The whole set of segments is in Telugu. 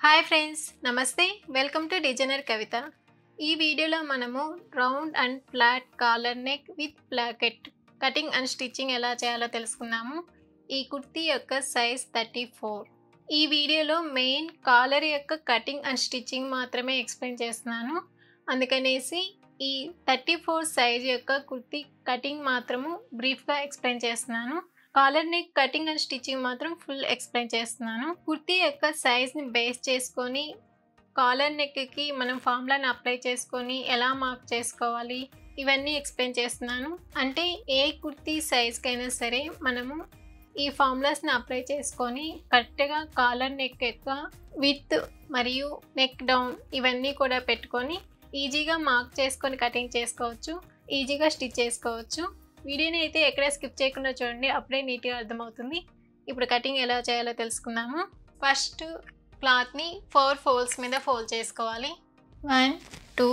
హాయ్ ఫ్రెండ్స్ నమస్తే వెల్కమ్ టు డిజైనర్ కవిత ఈ వీడియోలో మనము round and flat collar neck with placket cutting and stitching ఎలా చేయాలో తెలుసుకుందాము ఈ కుర్తీ యొక్క సైజ్ థర్టీ ఫోర్ ఈ వీడియోలో మెయిన్ కాలర్ యొక్క కటింగ్ అండ్ స్టిచ్చింగ్ మాత్రమే ఎక్స్ప్లెయిన్ చేస్తున్నాను అందుకనేసి ఈ థర్టీ ఫోర్ సైజ్ యొక్క కుర్తీ కటింగ్ మాత్రము బ్రీఫ్గా ఎక్స్ప్లెయిన్ చేస్తున్నాను collar neck cutting and stitching మాత్రం ఫుల్ ఎక్స్ప్లెయిన్ చేస్తున్నాను కుర్తీ యొక్క సైజ్ని బేస్ చేసుకొని కాలర్ నెక్కి మనం ఫార్ములాని అప్లై చేసుకొని ఎలా మార్క్ చేసుకోవాలి ఇవన్నీ ఎక్స్ప్లెయిన్ చేస్తున్నాను అంటే ఏ కుర్తీ సైజ్కైనా సరే మనము ఈ ఫార్ములాస్ని అప్లై చేసుకొని కరెక్ట్గా కాలర్ నెక్ యొక్క విత్ మరియు నెక్ డౌన్ ఇవన్నీ కూడా పెట్టుకొని ఈజీగా మార్క్ చేసుకొని కటింగ్ చేసుకోవచ్చు ఈజీగా స్టిచ్ చేసుకోవచ్చు వీడియోని అయితే ఎక్కడ స్కిప్ చేయకుండా చూడండి అప్పుడే నీట్గా అర్థమవుతుంది ఇప్పుడు కటింగ్ ఎలా చేయాలో తెలుసుకుందాము ఫస్ట్ క్లాత్ని ఫోర్ ఫోల్డ్స్ మీద ఫోల్డ్ చేసుకోవాలి వన్ టూ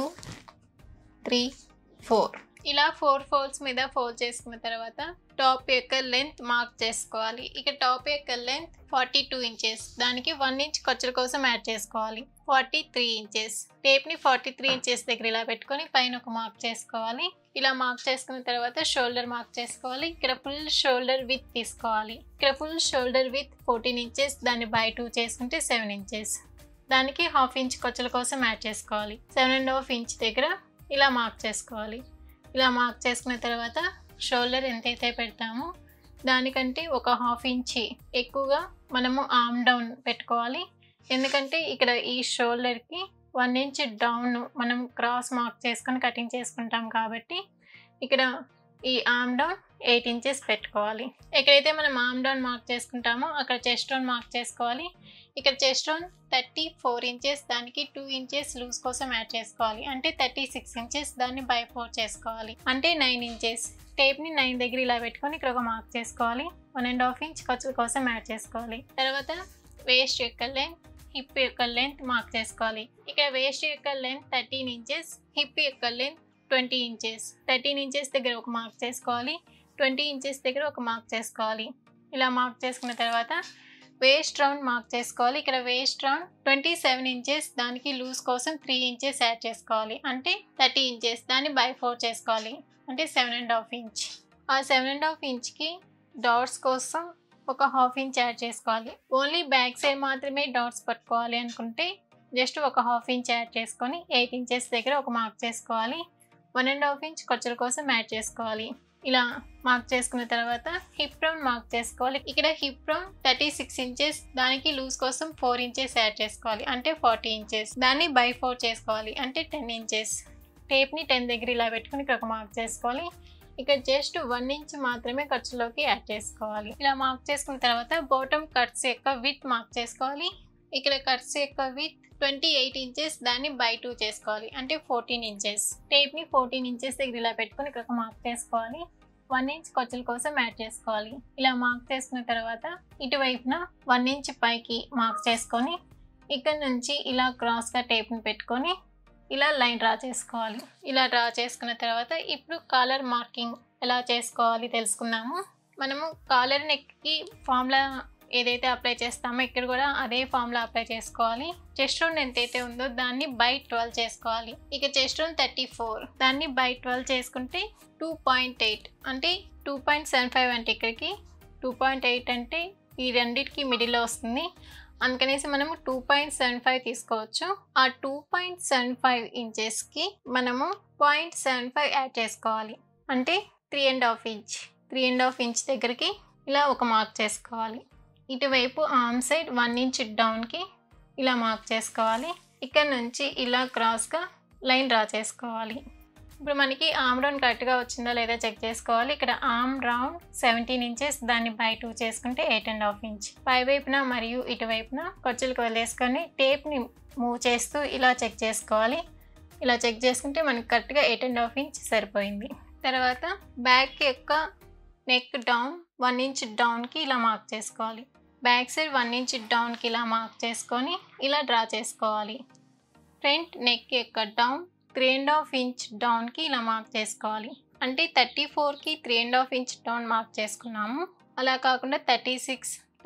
త్రీ ఫోర్ ఇలా ఫోర్ ఫోల్డ్స్ మీద ఫోల్డ్ చేసుకున్న తర్వాత టాప్ యొక్క లెంత్ మార్క్ చేసుకోవాలి ఇక టాప్ యొక్క లెంత్ ఫార్టీ టూ ఇంచెస్ దానికి వన్ ఇంచ్ ఖర్చుల కోసం యాడ్ చేసుకోవాలి ఫార్టీ త్రీ ఇంచెస్ టేప్ని ఫార్టీ త్రీ ఇంచెస్ దగ్గర ఇలా పెట్టుకొని పైన ఒక మార్క్ చేసుకోవాలి ఇలా మార్క్ చేసుకున్న తర్వాత షోల్డర్ మార్క్ చేసుకోవాలి ఇక్కడ ఫుల్ షోల్డర్ విత్ తీసుకోవాలి ఇక్కడ full shoulder width fourteen inches దాన్ని బై టూ చేసుకుంటే సెవెన్ ఇంచెస్ దానికి హాఫ్ ఇంచ్ ఖర్చుల కోసం యాడ్ చేసుకోవాలి సెవెన్ అండ్ హాఫ్ ఇంచ్ దగ్గర ఇలా మార్క్ చేసుకోవాలి ఇలా మార్క్ చేసుకున్న తర్వాత షోల్డర్ ఎంతైతే పెడతామో దానికంటే ఒక హాఫ్ ఇంచి ఎక్కువగా మనము ఆర్మ్ డౌన్ పెట్టుకోవాలి ఎందుకంటే ఇక్కడ ఈ షోల్డర్కి వన్ ఇంచ్ డౌన్ మనం క్రాస్ మార్క్ చేసుకొని కటింగ్ చేసుకుంటాం కాబట్టి ఇక్కడ ఈ ఆర్మ్ డౌన్ ఎయిట్ ఇంచెస్ పెట్టుకోవాలి ఎక్కడైతే మనం ఆర్మ్ డౌన్ మార్క్ చేసుకుంటామో అక్కడ చెస్ట్ డౌన్ మార్క్ చేసుకోవాలి ఇక్కడ chest down thirty four inches దానికి టూ ఇంచెస్ లూజ్ కోసం యాడ్ చేసుకోవాలి అంటే థర్టీ సిక్స్ ఇంచెస్ దాన్ని బై ఫోర్ చేసుకోవాలి అంటే నైన్ ఇంచెస్ టేప్ని నైన్ దగ్గర ఇలా పెట్టుకొని ఇక్కడ ఒక మార్క్ చేసుకోవాలి వన్ అండ్ హాఫ్ ఇంచ్ ఖర్చు కోసం యాడ్ చేసుకోవాలి తర్వాత వేస్ట్ యొక్క లెంత్ హిప్ యొక్క లెంత్ మార్క్ చేసుకోవాలి ఇక్కడ వేస్ట్ యొక్క లెంత్ థర్టీన్ ఇంచెస్ హిప్ యొక్క length twenty inches thirteen inches దగ్గర ఒక మార్క్ చేసుకోవాలి ట్వంటీ ఇంచెస్ దగ్గర ఒక మార్క్ చేసుకోవాలి ఇలా మార్క్ చేసుకున్న తర్వాత వేస్ట్ రౌండ్ మార్క్ చేసుకోవాలి ఇక్కడ waist round twenty seven inches దానికి లూజ్ కోసం త్రీ ఇంచెస్ యాడ్ చేసుకోవాలి అంటే థర్టీ ఇంచెస్ దాన్ని బై ఫోర్ చేసుకోవాలి అంటే సెవెన్ అండ్ హాఫ్ ఇంచ్ ఆ సెవెన్ అండ్ హాఫ్ ఇంచ్కి డాట్స్ కోసం ఒక హాఫ్ ఇంచ్ యాడ్ చేసుకోవాలి ఓన్లీ బ్యాక్ సైడ్ మాత్రమే డాట్స్ పట్టుకోవాలి అనుకుంటే జస్ట్ ఒక హాఫ్ ఇంచ్ యాడ్ చేసుకొని ఎయిట్ ఇంచెస్ దగ్గర ఒక మార్క్ చేసుకోవాలి వన్ అండ్ హాఫ్ ఇంచ్ ఖర్చుల కోసం యాడ్ చేసుకోవాలి ఇలా మార్క్ చేసుకున్న తర్వాత హిప్ రౌండ్ మార్క్ చేసుకోవాలి ఇక్కడ hip round thirty six inches దానికి లూజ్ కోసం ఫోర్ ఇంచెస్ యాడ్ చేసుకోవాలి అంటే ఫార్టీ ఇంచెస్ దాన్ని బై ఫోర్ చేసుకోవాలి అంటే టెన్ ఇంచెస్ టేప్ని టెన్ దగ్గర ఇలా పెట్టుకుని ఇక్కడ ఒక మార్క్ చేసుకోవాలి ఇక జస్ట్ వన్ ఇంచ్ మాత్రమే ఖర్చులోకి యాడ్ చేసుకోవాలి ఇలా మార్క్ చేసుకున్న తర్వాత బాటమ్ కట్స్ యొక్క విత్ మార్క్ చేసుకోవాలి ఇక్కడ కట్స్ యొక్క విత్ ట్వంటీ ఎయిట్ ఇంచెస్ దాన్ని బై టూ చేసుకోవాలి అంటే ఫోర్టీన్ ఇంచెస్ టేప్ని ఫోర్టీన్ ఇంచెస్ దగ్గర ఇలా పెట్టుకుని ఇక్కడ ఒక మార్క్ చేసుకోవాలి వన్ ఇంచ్ ఖర్చుల కోసం యాడ్ చేసుకోవాలి ఇలా మార్క్ చేసుకున్న తర్వాత ఇటువైపున వన్ ఇంచ్ పైకి మార్క్ చేసుకొని ఇక్కడ నుంచి ఇలా క్రాస్గా టేప్ని పెట్టుకొని ఇలా లైన్ డ్రా చేసుకోవాలి ఇలా డ్రా చేసుకున్న తర్వాత ఇప్పుడు కాలర్ మార్కింగ్ ఎలా చేసుకోవాలి తెలుసుకుందాము మనము కాలర్ నెక్కి ఫార్ములా ఏదైతే అప్లై చేస్తామో ఇక్కడ కూడా అదే ఫార్ములా అప్లై చేసుకోవాలి చెస్ట్ రౌండ్ ఎంతైతే ఉందో దాన్ని బై ట్వెల్వ్ చేసుకోవాలి ఇక చెస్ట్ రౌండ్ థర్టీ ఫోర్ దాన్ని బై ట్వెల్వ్ చేసుకుంటే టూ పాయింట్ ఎయిట్ అంటే టూ పాయింట్ సెవెన్ ఫైవ్ అంటే ఇక్కడికి టూ పాయింట్ ఎయిట్ అంటే ఈ రెండింటికి మిడిల్లో వస్తుంది అందుకనేసి మనము టూ పాయింట్ సెవెన్ ఫైవ్ తీసుకోవచ్చు ఆ టూ పాయింట్ సెవెన్ ఫైవ్ ఇంచెస్కి మనము పాయింట్ సెవెన్ ఫైవ్ యాడ్ చేసుకోవాలి అంటే three and half inch three and half inch దగ్గరికి ఇలా ఒక మార్క్ చేసుకోవాలి ఇటువైపు ఆర్మ్ సైడ్ వన్ ఇంచ్ డౌన్కి ఇలా మార్క్ చేసుకోవాలి ఇక్కడ నుంచి ఇలా క్రాస్గా లైన్ డ్రా చేసుకోవాలి ఇప్పుడు మనకి ఆమ్ రౌండ్ కరెక్ట్గా వచ్చిందో లేదో చెక్ చేసుకోవాలి ఇక్కడ ఆమ్ రౌండ్ సెవెంటీన్ ఇంచెస్ దాన్ని బై టూ చేసుకుంటే ఎయిట్ అండ్ హాఫ్ ఇంచ్ పై వైపున మరియు ఇటువైపున ఖర్చులకు వదిలేసుకొని టేప్ని మూవ్ చేస్తూ ఇలా చెక్ చేసుకోవాలి ఇలా చెక్ చేసుకుంటే మనకి కరెక్ట్గా ఎయిట్ అండ్ హాఫ్ ఇంచ్ సరిపోయింది తర్వాత బ్యాక్ యొక్క నెక్ డౌన్ వన్ ఇంచ్ డౌన్కి ఇలా మార్క్ చేసుకోవాలి బ్యాక్ సైడ్ వన్ ఇంచ్ డౌన్కి ఇలా మార్క్ చేసుకొని ఇలా డ్రా చేసుకోవాలి ఫ్రంట్ నెక్ యొక్క down three and half inch డౌన్కి ఇలా మార్క్ చేసుకోవాలి అంటే థర్టీ ఫోర్కి three and half inch down mark చేసుకున్నాము అలా కాకుండా థర్టీ సిక్స్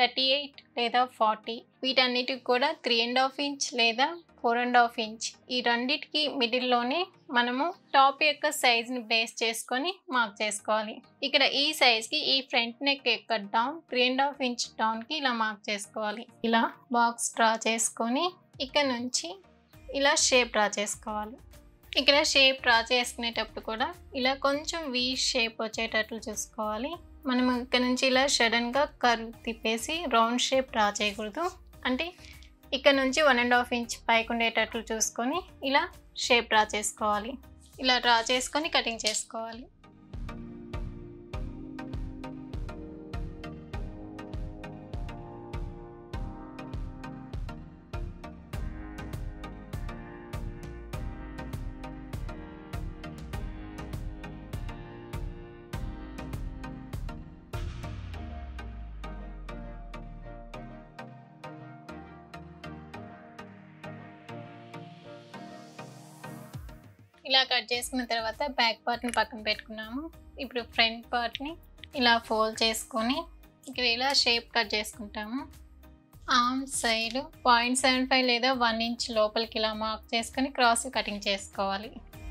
థర్టీ ఎయిట్ లేదా ఫార్టీ వీటన్నిటికి కూడా త్రీ అండ్ హాఫ్ ఇంచ్ లేదా ఫోర్ అండ్ హాఫ్ ఇంచ్ ఈ రెండిటికి మిడిల్లోనే మనము టాప్ యొక్క సైజ్ని బేస్ చేసుకొని మార్క్ చేసుకోవాలి ఇక్కడ ఈ సైజ్కి ఈ ఫ్రంట్ నెక్ యొక్క down three and half inch డౌన్కి ఇలా మార్క్ చేసుకోవాలి ఇలా బాక్స్ డ్రా చేసుకొని ఇక్కడ నుంచి ఇలా షేప్ డ్రా చేసుకోవాలి ఇక్కడ షేప్ డ్రా చేసుకునేటప్పుడు కూడా ఇలా కొంచెం వీ షేప్ వచ్చేటట్లు చూసుకోవాలి మనం ఇక్కడ నుంచి ఇలా సడన్గా కర్వ్ తిప్పేసి రౌండ్ షేప్ డ్రా చేయకూడదు అంటే ఇక్కడ నుంచి వన్ అండ్ హాఫ్ ఇంచ్ పైకి ఉండేటట్లు చూసుకొని ఇలా షేప్ డ్రా చేసుకోవాలి ఇలా డ్రా చేసుకొని కటింగ్ చేసుకోవాలి ఇలా కట్ చేసుకున్న తర్వాత బ్యాక్ పార్ట్ని పక్కన పెట్టుకున్నాము ఇప్పుడు ఫ్రంట్ పార్ట్ని ఇలా ఫోల్డ్ చేసుకొని ఇక్కడ ఇలా షేప్ కట్ చేసుకుంటాము arm side point seven five లేదా వన్ ఇంచ్ లోపలికి ఇలా మార్క్ చేసుకొని క్రాస్ కటింగ్ చేసుకోవాలి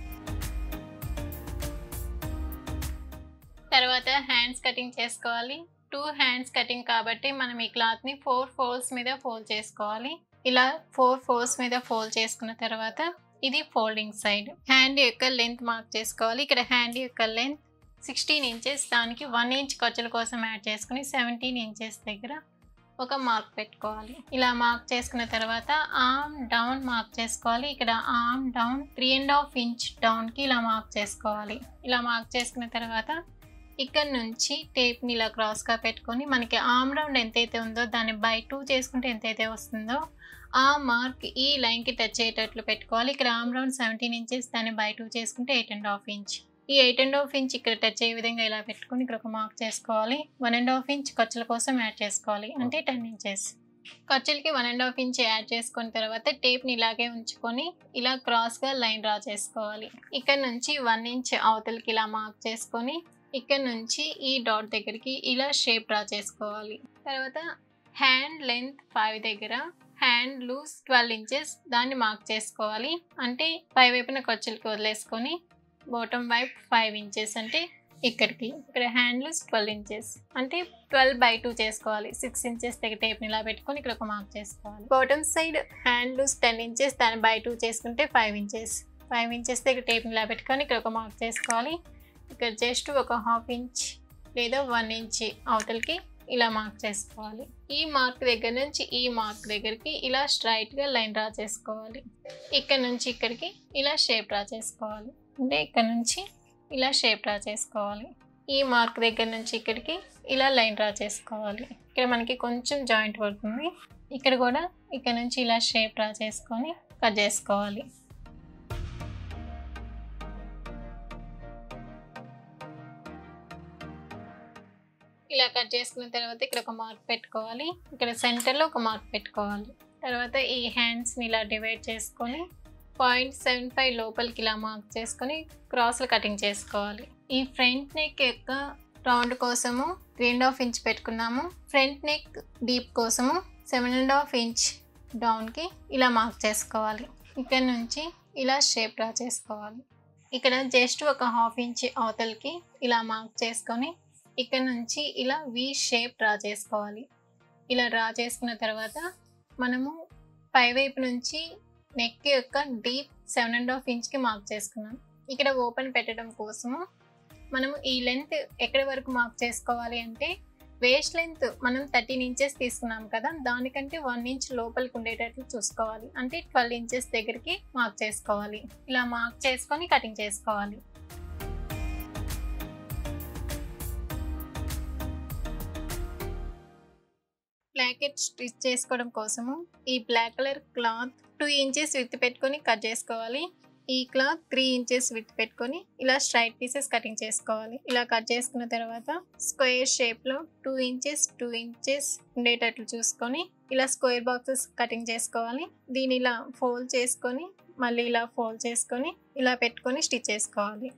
తర్వాత హ్యాండ్స్ కటింగ్ చేసుకోవాలి టూ హ్యాండ్స్ కటింగ్ కాబట్టి మనం ఈ క్లాత్ని ఫోర్ ఫోల్డ్స్ మీద ఫోల్డ్ చేసుకోవాలి ఇలా ఫోర్ ఫోల్డ్స్ మీద ఫోల్డ్ చేసుకున్న తర్వాత ఇది ఫోల్డింగ్ సైడ్ హ్యాండ్ యొక్క లెంత్ మార్క్ చేసుకోవాలి ఇక్కడ హ్యాండ్ యొక్క లెంత్ సిక్స్టీన్ ఇంచెస్ దానికి వన్ ఇంచ్ ఖర్చుల కోసం యాడ్ చేసుకుని సెవెంటీన్ ఇంచెస్ దగ్గర ఒక మార్క్ పెట్టుకోవాలి ఇలా మార్క్ చేసుకున్న తర్వాత ఆర్మ్ డౌన్ మార్క్ చేసుకోవాలి ఇక్కడ arm down three and half inch డౌన్కి ఇలా మార్క్ చేసుకోవాలి ఇలా మార్క్ చేసుకున్న తర్వాత ఇక్కడ నుంచి టేప్ని ఇలా క్రాస్గా పెట్టుకొని మనకి ఆర్మ్ రౌండ్ ఎంతైతే ఉందో దాన్ని బై టూ చేసుకుంటే ఎంతైతే వస్తుందో ఆ మార్క్ ఈ లైన్కి టచ్ అయ్యేటట్లు పెట్టుకోవాలి ఇక్కడ ఆర్మ్ రౌండ్ సెవెంటీన్ ఇంచెస్ దాన్ని బై టూ చేసుకుంటే ఎయిట్ అండ్ హాఫ్ ఇంచ్ ఈ ఎయిట్ అండ్ హాఫ్ ఇంచ్ ఇక్కడ టచ్ అయ్యే విధంగా ఇలా పెట్టుకొని ఇక్కడ ఒక మార్క్ చేసుకోవాలి వన్ అండ్ హాఫ్ ఇంచ్ ఖర్చుల కోసం యాడ్ చేసుకోవాలి అంటే టెన్ ఇంచెస్ ఖర్చులకి one and half inch add చేసుకున్న తర్వాత టేప్ని ఇలాగే ఉంచుకొని ఇలా క్రాస్గా లైన్ డ్రా చేసుకోవాలి ఇక్కడ నుంచి వన్ ఇంచ్ అవతలకి ఇలా మార్క్ చేసుకొని ఇక్కడ నుంచి ఈ డాట్ దగ్గరికి ఇలా షేప్ డ్రా చేసుకోవాలి తర్వాత హ్యాండ్ లెంత్ ఫైవ్ దగ్గర హ్యాండ్ లూజ్ ట్వెల్వ్ ఇంచెస్ దాన్ని మార్క్ చేసుకోవాలి అంటే పై వైపున ఖర్చులకి వదిలేసుకొని బాటమ్ వైపు ఫైవ్ ఇంచెస్ అంటే ఇక్కడికి ఇక్కడ హ్యాండ్ లూజ్ ట్వెల్వ్ ఇంచెస్ అంటే ట్వెల్వ్ బై టూ చేసుకోవాలి సిక్స్ ఇంచెస్ దగ్గర టేప్ని ఇలా పెట్టుకొని ఇక్కడ ఒక మార్క్ చేసుకోవాలి bottom side hand loose ten inches దాన్ని బై టూ చేసుకుంటే ఫైవ్ ఇంచెస్ ఫైవ్ ఇంచెస్ దగ్గర టేప్ని ఇలా పెట్టుకొని ఇక్కడ ఒక మార్క్ చేసుకోవాలి ఇక్కడ జస్ట్ ఒక హాఫ్ ఇంచ్ లేదా వన్ ఇంచ్ అవతలకి ఇలా మార్క్ చేసుకోవాలి ఈ మార్క్ దగ్గర నుంచి ఈ మార్క్ దగ్గరికి ఇలా స్ట్రైట్గా లైన్ డ్రా చేసుకోవాలి ఇక్కడ నుంచి ఇక్కడికి ఇలా షేప్ డ్రా చేసుకోవాలి అంటే ఇక్కడ నుంచి ఇలా షేప్ డ్రా చేసుకోవాలి ఈ మార్క్ దగ్గర నుంచి ఇక్కడికి ఇలా లైన్ డ్రా చేసుకోవాలి ఇక్కడ మనకి కొంచెం జాయింట్ పడుతుంది ఇక్కడ కూడా ఇక్కడ నుంచి ఇలా షేప్ డ్రా చేసుకొని కట్ చేసుకోవాలి ఇలా కట్ చేసుకున్న తర్వాత ఇక్కడ ఒక మార్క్ పెట్టుకోవాలి ఇక్కడ సెంటర్లో ఒక మార్క్ పెట్టుకోవాలి తర్వాత ఈ హ్యాండ్స్ని ఇలా డివైడ్ చేసుకొని పాయింట్ సెవెన్ ఫైవ్ లోపలికి ఇలా మార్క్ చేసుకొని క్రాస్లు కటింగ్ చేసుకోవాలి ఈ ఫ్రంట్ నెక్ యొక్క రౌండ్ కోసము త్రీ అండ్ హాఫ్ ఇంచ్ పెట్టుకున్నాము ఫ్రంట్ నెక్ డీప్ కోసము సెవెన్ అండ్ హాఫ్ ఇంచ్ డౌన్కి ఇలా మార్క్ చేసుకోవాలి ఇక్కడ నుంచి ఇలా షేప్ డ్రా చేసుకోవాలి ఇక్కడ జస్ట్ ఒక హాఫ్ ఇంచ్ అవతలకి ఇలా మార్క్ చేసుకొని ఇక్కడ నుంచి ఇలా వి షేప్ డ్రా చేసుకోవాలి ఇలా డ్రా చేసుకున్న తర్వాత మనము పై వైపు నుంచి నెక్ యొక్క డీప్ సెవెన్ అండ్ హాఫ్ ఇంచ్కి మార్క్ చేసుకున్నాం ఇక్కడ ఓపెన్ పెట్టడం కోసము మనము ఈ లెంత్ ఎక్కడి వరకు మార్క్ చేసుకోవాలి అంటే వేస్ట్ లెంత్ మనం థర్టీన్ ఇంచెస్ తీసుకున్నాం కదా దానికంటే వన్ ఇంచ్ లోపలికి ఉండేటట్లు చూసుకోవాలి అంటే ట్వెల్వ్ ఇంచెస్ దగ్గరికి మార్క్ చేసుకోవాలి ఇలా మార్క్ చేసుకొని కటింగ్ చేసుకోవాలి బ్లాకెట్ స్టిచ్ చేసుకోవడం కోసము ఈ black colour cloth two inches width పెట్టుకొని కట్ చేసుకోవాలి ఈ క్లాత్ త్రీ ఇంచెస్ విత్ పెట్టుకొని ఇలా స్ట్రైట్ పీసెస్ కటింగ్ చేసుకోవాలి ఇలా కట్ చేసుకున్న తర్వాత స్క్వేర్ షేప్లో టూ ఇంచెస్ టూ ఇంచెస్ ఉండేటట్లు చూసుకొని ఇలా స్క్వేర్ బాక్సెస్ కటింగ్ చేసుకోవాలి దీని ఇలా ఫోల్డ్ చేసుకొని మళ్ళీ ఇలా ఫోల్డ్ చేసుకొని ఇలా పెట్టుకొని స్టిచ్ చేసుకోవాలి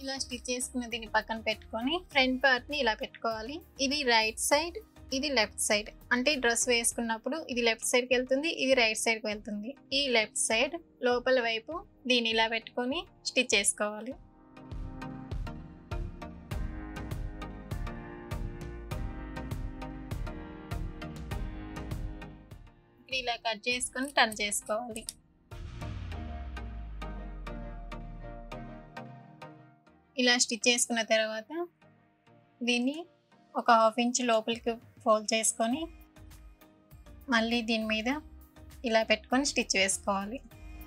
ఇలా స్టిచ్ చేసుకున్న దీన్ని పక్కన పెట్టుకొని ఫ్రంట్ పార్ట్ని ఇలా పెట్టుకోవాలి ఇది రైట్ సైడ్ ఇది లెఫ్ట్ సైడ్ అంటే డ్రెస్ వేసుకున్నప్పుడు ఇది లెఫ్ట్ సైడ్కి వెళ్తుంది ఇది రైట్ సైడ్కి వెళ్తుంది ఈ లెఫ్ట్ సైడ్ లోపల వైపు దీన్ని ఇలా పెట్టుకొని స్టిచ్ చేసుకోవాలి ఇలా కట్ చేసుకొని టర్న్ చేసుకోవాలి ఇలా స్టిచ్ చేసుకున్న తర్వాత దీన్ని ఒక హాఫ్ ఇంచ్ లోపలికి ఫోల్డ్ చేసుకొని మళ్ళీ దీని మీద ఇలా పెట్టుకొని స్టిచ్ వేసుకోవాలి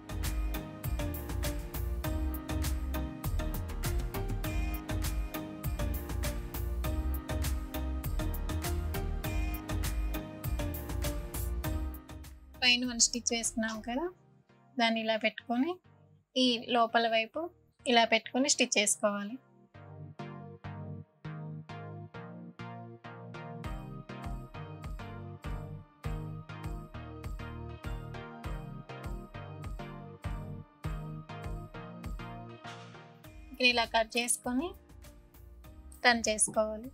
పైన మనం స్టిచ్ వేసుకున్నాం కదా దాన్ని ఇలా పెట్టుకొని ఈ లోపల వైపు ఇలా పెట్టుకొని స్టిచ్ చేసుకోవాలి ఇలా కట్ చేసుకొని టర్న్ చేసుకోవాలి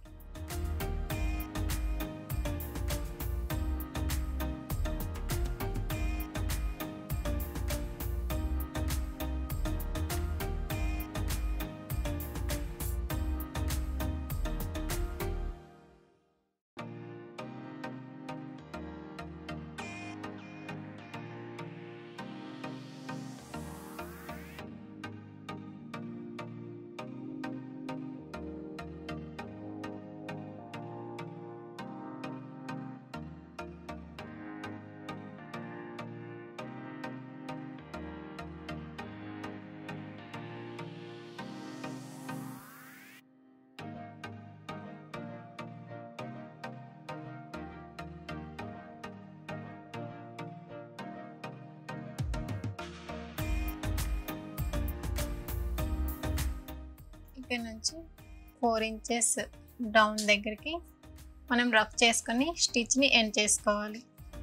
ఇక్కడ నుంచి ఫోర్ ఇంచెస్ డౌన్ దగ్గరికి మనం రఫ్ చేసుకొని స్టిచ్ని ఎండ్ చేసుకోవాలి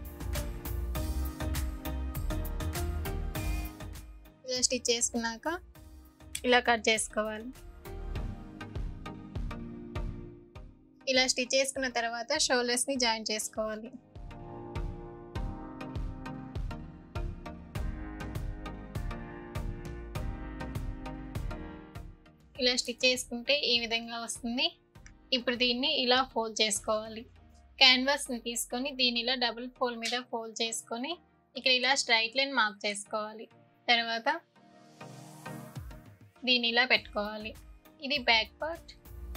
ఇలా స్టిచ్ చేసుకున్నాక ఇలా కట్ చేసుకోవాలి ఇలా స్టిచ్ చేసుకున్న తర్వాత షోల్డర్స్ని జాయిన్ చేసుకోవాలి ఇలా స్టిచ్ చేసుకుంటే ఈ విధంగా వస్తుంది ఇప్పుడు దీన్ని ఇలా ఫోల్డ్ చేసుకోవాలి క్యాన్వాస్ని తీసుకొని దీన్ని ఇలా డబుల్ ఫోల్డ్ మీద ఫోల్డ్ చేసుకొని ఇక్కడ ఇలా స్ట్రైట్ లైన్ మార్క్ చేసుకోవాలి తర్వాత దీన్ని ఇలా పెట్టుకోవాలి ఇది బ్యాక్ పార్ట్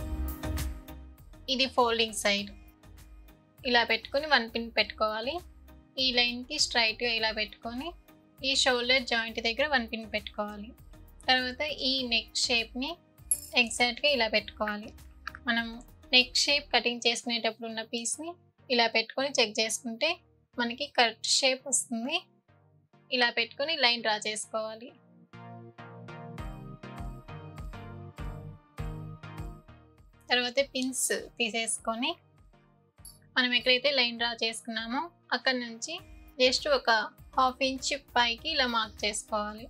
ఇది ఫోల్డింగ్ సైడ్ ఇలా పెట్టుకొని వన్ పిన్ పెట్టుకోవాలి ఈ లైన్కి స్ట్రైట్గా ఇలా పెట్టుకొని ఈ షోల్డర్ జాయింట్ దగ్గర వన్ పిన్ పెట్టుకోవాలి తర్వాత ఈ నెక్ షేప్ని ఎగ్జాక్ట్గా ఇలా పెట్టుకోవాలి మనం నెక్ షేప్ కటింగ్ చేసుకునేటప్పుడు ఉన్న పీస్ని ఇలా పెట్టుకొని చెక్ చేసుకుంటే మనకి కరెక్ట్ షేప్ వస్తుంది ఇలా పెట్టుకొని లైన్ డ్రా చేసుకోవాలి తర్వాత పిన్స్ తీసేసుకొని మనం ఎక్కడైతే లైన్ డ్రా చేసుకున్నామో అక్కడ నుంచి జస్ట్ ఒక హాఫ్ ఇంచ్ పైకి ఇలా మార్క్ చేసుకోవాలి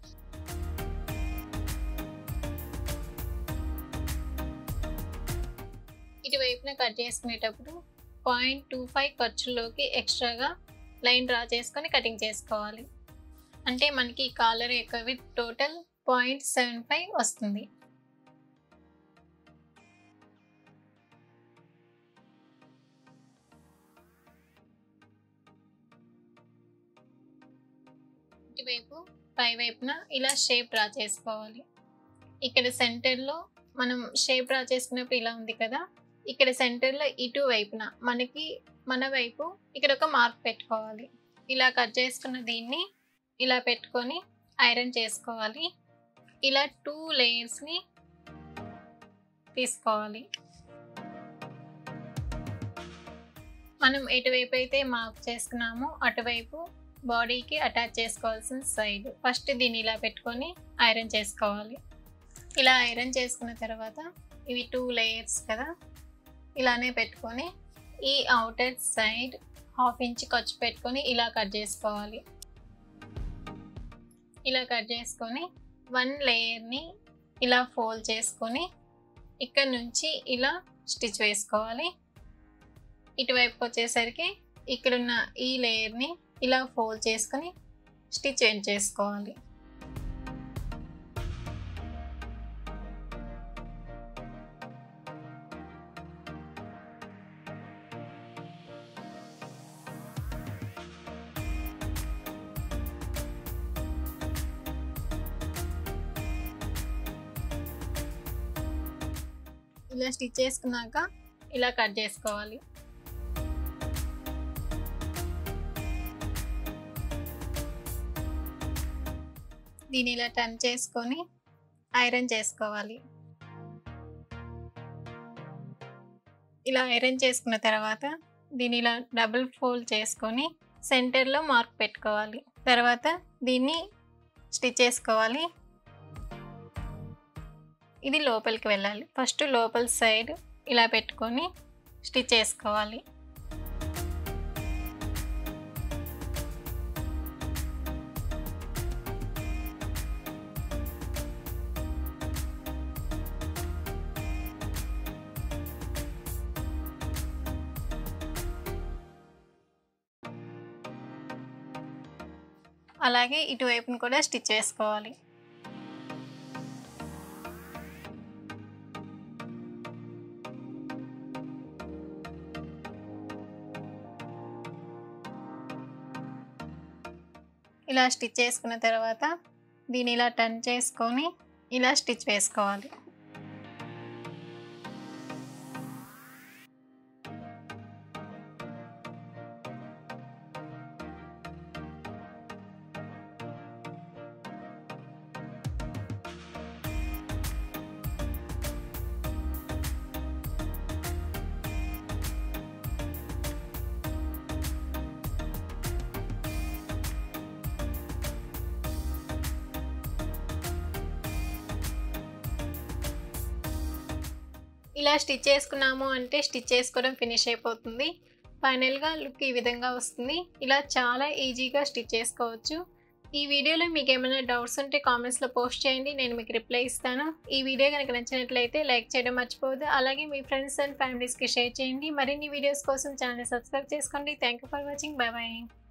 ఇటువైపున కట్ చేసుకునేటప్పుడు పాయింట్ టూ ఫైవ్ ఖర్చుల్లోకి ఎక్స్ట్రాగా లైన్ డ్రా చేసుకొని కటింగ్ చేసుకోవాలి అంటే మనకి కాలర్ యొక్క width total point seven five వస్తుంది ఇటువైపు పై వైపున ఇలా షేప్ డ్రా చేసుకోవాలి ఇక్కడ సెంటర్లో మనం షేప్ డ్రా చేసుకున్నప్పుడు ఇలా ఉంది కదా ఇక్కడ సెంటర్లో ఇటు వైపున మనకి మన వైపు ఇక్కడ ఒక మార్క్ పెట్టుకోవాలి ఇలా కట్ చేసుకున్న దీన్ని ఇలా పెట్టుకొని ఐరన్ చేసుకోవాలి ఇలా టూ లేయర్స్ని తీసుకోవాలి మనం ఎటువైపు అయితే మార్క్ చేసుకున్నామో అటువైపు బాడీకి అటాచ్ చేసుకోవాల్సిన సైడ్ ఫస్ట్ దీన్ని ఇలా పెట్టుకొని ఐరన్ చేసుకోవాలి ఇలా ఐరన్ చేసుకున్న తర్వాత ఇవి టూ లేయర్స్ కదా ఇలానే పెట్టుకొని ఈ అవుటర్ సైడ్ హాఫ్ ఇంచ్ ఖర్చు పెట్టుకొని ఇలా కట్ చేసుకోవాలి ఇలా కట్ చేసుకొని వన్ లేయర్ని ఇలా ఫోల్డ్ చేసుకొని ఇక్కడ నుంచి ఇలా స్టిచ్ వేసుకోవాలి ఇటువైపు వచ్చేసరికి ఇక్కడున్న ఈ లేయర్ని ఇలా ఫోల్డ్ చేసుకొని స్టిచ్ ఎండ్ చేసుకోవాలి ఇలా స్టిచ్ చేసుకున్నాక ఇలా కట్ చేసుకోవాలి దీన్ని ఇలా టర్న్ చేసుకొని ఐరన్ చేసుకోవాలి ఇలా ఐరన్ చేసుకున్న తర్వాత దీన్ని ఇలా డబుల్ ఫోల్డ్ చేసుకొని సెంటర్లో మార్క్ పెట్టుకోవాలి తర్వాత దీన్ని స్టిచ్ చేసుకోవాలి ఇది లోపలికి వెళ్ళాలి ఫస్ట్ లోపల సైడ్ ఇలా పెట్టుకొని స్టిచ్ చేసుకోవాలి అలాగే ఇటువైపును కూడా స్టిచ్ చేసుకోవాలి ఇలా స్టిచ్ చేసుకున్న తర్వాత దీన్ని ఇలా టర్న్ చేసుకొని ఇలా స్టిచ్ వేసుకోవాలి ఇలా స్టిచ్ చేసుకున్నాము అంటే స్టిచ్ చేసుకోవడం ఫినిష్ అయిపోతుంది ఫైనల్గా లుక్ ఈ విధంగా వస్తుంది ఇలా చాలా ఈజీగా స్టిచ్ చేసుకోవచ్చు ఈ వీడియోలో మీకు ఏమైనా డౌట్స్ ఉంటే కామెంట్స్లో పోస్ట్ చేయండి నేను మీకు రిప్లై ఇస్తాను ఈ వీడియో కనుక నచ్చినట్లయితే లైక్ చేయడం మర్చిపోవద్దు అలాగే మీ ఫ్రెండ్స్ అండ్ ఫ్యామిలీస్కి షేర్ చేయండి మరిన్ని వీడియోస్ కోసం ఛానల్ సబ్స్క్రైబ్ చేసుకోండి thank you for watching bye bye